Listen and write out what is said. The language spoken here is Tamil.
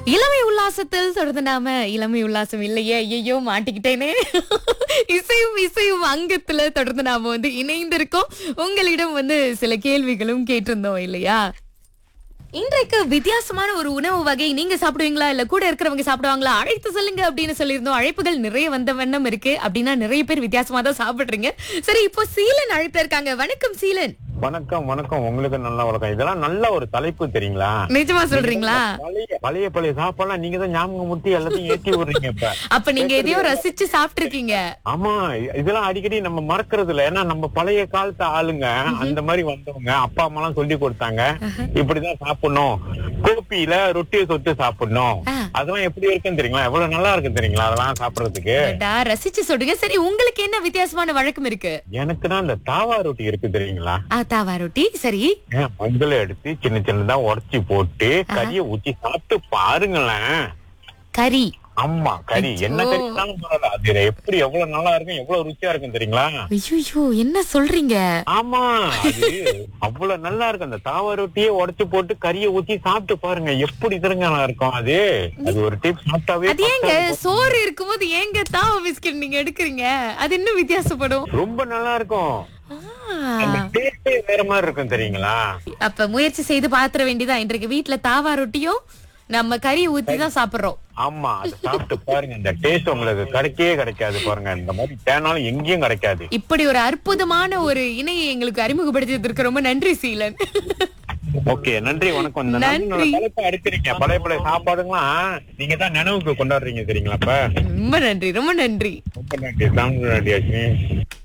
இளமை உல்லாசத்தில் தொடர்ந்து நாம இளமை உல்லாசம் இல்லையே ஐயோ மாட்டிக்கிட்டேனே இசையும் இசையும் அங்கத்துல தொடர்ந்து நாம வந்து இணைந்திருக்கோம் உங்களிடம் வந்து சில கேள்விகளும் கேட்டிருந்தோம் இல்லையா இன்றைக்கு வித்தியாசமான ஒரு உணவு வகை நீங்க சாப்பிடுவீங்களா இல்ல கூட இருக்கிறவங்க சாப்பிடுவாங்களா அழைத்து சொல்லுங்க அப்படின்னு சொல்லியிருந்தோம் அழைப்புகள் நிறைய வந்த வண்ணம் இருக்கு அப்படின்னா நிறைய பேர் வித்தியாசமா தான் சாப்பிடுறீங்க சரி இப்போ சீலன் அழைப்புல இருக்காங்க வணக்கம் சீலன் வணக்கம் வணக்கம் உங்களுக்கு நல்ல வணக்கம் இதெல்லாம் நல்ல ஒரு தலைப்பு தெரியுங்களா நிஜமா சொல்றீங்களா பழைய பழைய பழைய சாப்பாடுலாம் நீங்க தான் ஞாபகம் முட்டி எல்லாத்தையும் ஏத்தி விடுறீங்க இப்ப அப்ப நீங்க எதையோ ரசிச்சு சாப்பிட்டிருக்கீங்க ஆமா இதெல்லாம் அடிக்கடி நம்ம மறக்கிறது இல்ல ஏன்னா நம்ம பழைய காலத்து ஆளுங்க அந்த மாதிரி வந்தவங்க அப்பா அம்மா எல்லாம் சொல்லி கொடுத்தாங்க இப்படிதான் சாப்பிடணும் கோப்பியில ரொட்டியை தொட்டு சாப்பிடணும் ஆ. அதெல்லாம் எப்படி இருக்குன்னு தெரியுங்களா எவ்வளவு நல்லா இருக்கு தெரியுங்களா அதெல்லாம் சாப்பிடுறதுக்கு அடடா, ரசிச்சு சொல்றீங்க சரி உங்களுக்கு என்ன வித்தியாசமான வழக்கம் இருக்கு எனக்கு தான் இந்த தாவா ரொட்டி இருக்கு தெரியுங்களா ஆ, தாவா ரொட்டி சரி ஏன் மஞ்சளை எடுத்து சின்ன சின்னதா உடைச்சி போட்டு கறியை ஊத்தி சாப்பிட்டு பாருங்களேன் கறி ஆமா கறி ஐயோ. என்ன கறி இருந்தாலும் பரவாயில்ல அது எப்படி எவ்வளவு நல்லா இருக்கும் எவ்வளவு ருசியா இருக்கும் தெரியுங்களா ஐயோ என்ன சொல்றீங்க ஆமா அது அவ்வளவு நல்லா இருக்கும் அந்த தாவா ரொட்டியே உடைச்சு போட்டு கறியை ஊத்தி சாப்பிட்டு பாருங்க எப்படி திருங்க இருக்கும் அது அது ஒரு டிப் சாப்பிட்டாவே அது ஏங்க பத்தாது. சோறு இருக்கும்போது ஏங்க தாவா பிஸ்கட் நீங்க எடுக்கிறீங்க அது இன்னும் வித்தியாசப்படும் ரொம்ப நல்லா இருக்கும் ஆ, அந்த டேஸ்டே வேற மாதிரி இருக்கும் தெரியுங்களா அப்ப முயற்சி செய்து பாத்திர வேண்டியதா இன்றைக்கு வீட்ல தாவா ரொட்டியும் நம்ம கறி ஊத்தி தான் சாப்பிடுறோம் ஆமா அதை சாப்பிட்டு பாருங்க இந்த டேஸ்ட் உங்களுக்கு கிடைக்கவே கிடைக்காது பாருங்க இந்த மாதிரி தேனாலும் எங்கேயும் கிடைக்காது இப்படி ஒரு அற்புதமான ஒரு இணையை எங்களுக்கு அறிமுகப்படுத்தியதற்கு ரொம்ப நன்றி சீலன் ஓகே நன்றி வணக்கம் இந்த நன்றி. நல்ல தலைப்பை அடுக்கிறீங்க பழைய பழைய சாப்பாடுங்களாம் நீங்க தான் நினைவுக்கு கொண்டாடுறீங்க தெரியுங்களா இப்ப ரொம்ப நன்றி ரொம்ப நன்றி ரொம்ப நன்றி தாங்க நன்றி அஸ்வினி